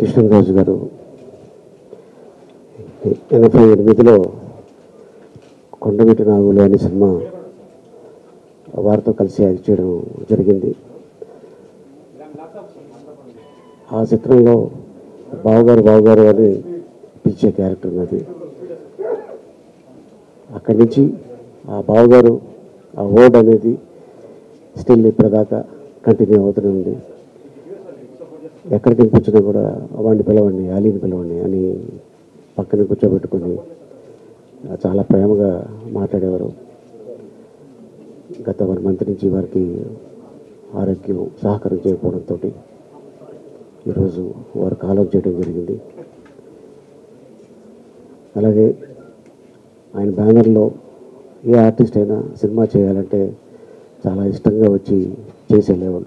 కృష్ణరాజు గారు ఎనభై ఎనిమిదిలో కొండమిటి నాగులు అనే సినిమా వారితో కలిసి యాక్ట్ చేయడం జరిగింది ఆ చిత్రంలో బావగారు బావగారు అని పిలిచే క్యారెక్టర్ ఉన్నది అక్కడి నుంచి ఆ బావగారు ఆ వర్డ్ అనేది స్టిల్ ఇప్పటిదాకా కంటిన్యూ అవుతూనే ఉంది ఎక్కడికి వినిపించినా కూడా వాడిని పిలవండి అలీని పిలవండి అని పక్కన కూర్చోబెట్టుకొని చాలా ప్రేమగా మాట్లాడేవారు గత వన్ మంత్ నుంచి వారికి ఆరోగ్యం సహకారం చేయకపోవడంతో ఈరోజు వారు కాలం చేయడం జరిగింది అలాగే ఆయన బ్యానర్లో ఏ ఆర్టిస్ట్ అయినా సినిమా చేయాలంటే చాలా ఇష్టంగా వచ్చి చేసి వెళ్ళేవాళ్ళు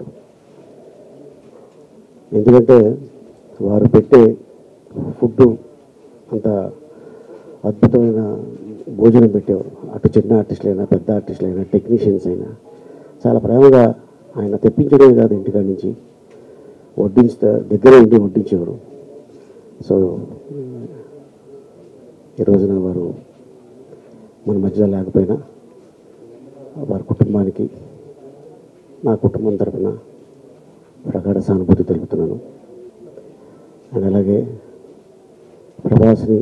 ఎందుకంటే వారు పెట్టే ఫుడ్ అంత అద్భుతమైన భోజనం పెట్టేవారు అటు చిన్న ఆర్టిస్టులైనా పెద్ద ఆర్టిస్టులైనా టెక్నీషియన్స్ అయినా చాలా ప్రేమగా ఆయన తెప్పించడమే కాదు ఇంటికాడి నుంచి వడ్డించుతా దగ్గరే ఉండి వడ్డించేవారు సో ఈ రోజున వారు మన మధ్యలో లేకపోయినా వారి కుటుంబానికి నా కుటుంబం తరపున ప్రగాఢ సానుభూతి తెలుపుతున్నాను అండ్ అలాగే ప్రభాస్ని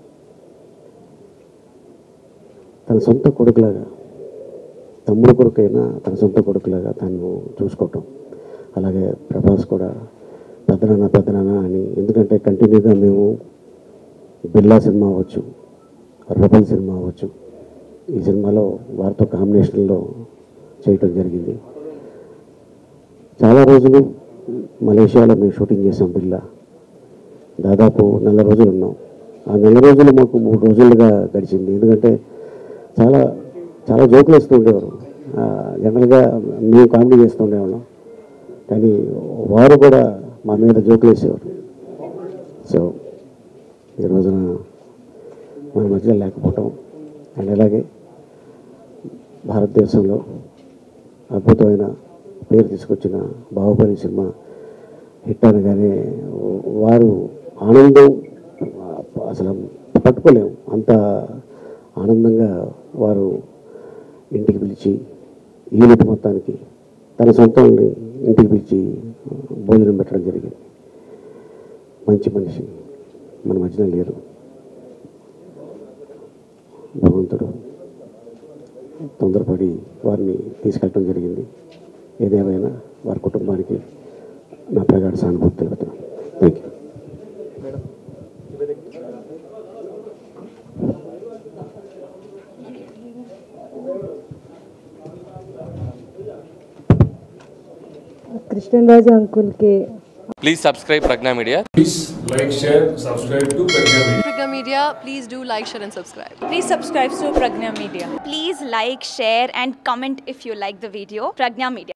తన సొంత కొడుకులాగా తమ్ముడు కొడుకైనా తన సొంత కొడుకులాగా తను చూసుకోవటం అలాగే ప్రభాస్ కూడా పెద్దనాన్న పెద్దనాన్న అని ఎందుకంటే కంటిన్యూగా మేము బిర్లా సినిమా అవ్వచ్చు రెబల్ సినిమా అవ్వచ్చు ఈ సినిమాలో వారితో కాంబినేషన్లో చేయటం జరిగింది చాలా రోజులు మలేషియాలో మేము షూటింగ్ చేసాం బిర్లా దాదాపు నెల రోజులు ఉన్నాం ఆ నెల రోజులు మాకు మూడు రోజులుగా గడిచింది ఎందుకంటే చాలా చాలా జోకులు వేస్తూ ఉండేవారు ఆ, జనరల్గా మేము కామెడీ చేస్తూ ఉండేవాళ్ళం కానీ వారు కూడా మా మీద జోకులు వేసేవారు సో ఈ రోజున మన మధ్యలో లేకపోవటం అండ్ అలాగే భారతదేశంలో అద్భుతమైన పేరు తీసుకొచ్చిన బాహుబలి సినిమా హిట్ అనగానే వారు ఆనందం అసలు పట్టుకోలేము అంత ఆనందంగా వారు ఇంటికి పిలిచి యూనిట్ మొత్తానికి తన సొంతాన్ని ఇంటికి పిలిచి భోజనం పెట్టడం జరిగింది మంచి మనిషి మన మధ్యన లేరు భగవంతుడు తొందరపడి వారిని తీసుకెళ్ళడం జరిగింది ఏదేమైనా వారి కుటుంబానికి నా ప్రగాఢ సానుభూతి తెలుపుతున్నాను థ్యాంక్ యూ కృష్ణరాజు అంకుల్కి Please subscribe Pragna Media. Please like, share, subscribe to Pragya Media. Pragya Media, please do like, share, and subscribe. Please subscribe to Pragna Media. Please like, share, and comment if you like the video. Pragna Media.